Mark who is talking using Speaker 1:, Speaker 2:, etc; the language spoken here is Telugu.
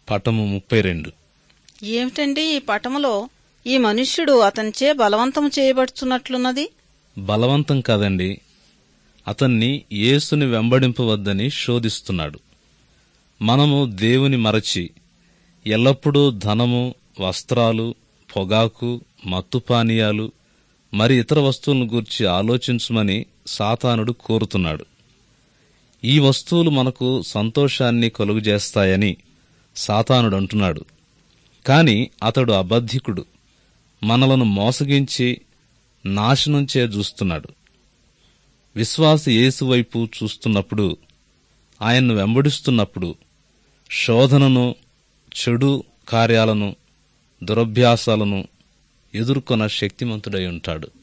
Speaker 1: పటము ముప్పై రెండు
Speaker 2: ఏమిటండి ఈ పటములో ఈ మనుష్యుడు అతనిచే బలవంతము చేయబడుచున్నట్లున్నది
Speaker 1: బలవంతం కాదండి అతన్ని యేసుని వెంబడింపవద్దని శోధిస్తున్నాడు మనము దేవుని మరచి ఎల్లప్పుడూ ధనము వస్త్రాలు పొగాకు మత్తు పానీయాలు మరి ఇతర వస్తువులను గూర్చి ఆలోచించమని సాతానుడు కోరుతున్నాడు ఈ వస్తువులు మనకు సంతోషాన్ని కలుగజేస్తాయని సాతానుడు అంటున్నాడు కాని అతడు అబద్ధికుడు మనలను మోసగించి నాశనం చే చూస్తున్నాడు విశ్వాస యేసు వైపు చూస్తున్నప్పుడు ఆయన్ను వెంబడిస్తున్నప్పుడు శోధనను చెడు కార్యాలను దురభ్యాసాలను ఎదుర్కొన్న శక్తిమంతుడై ఉంటాడు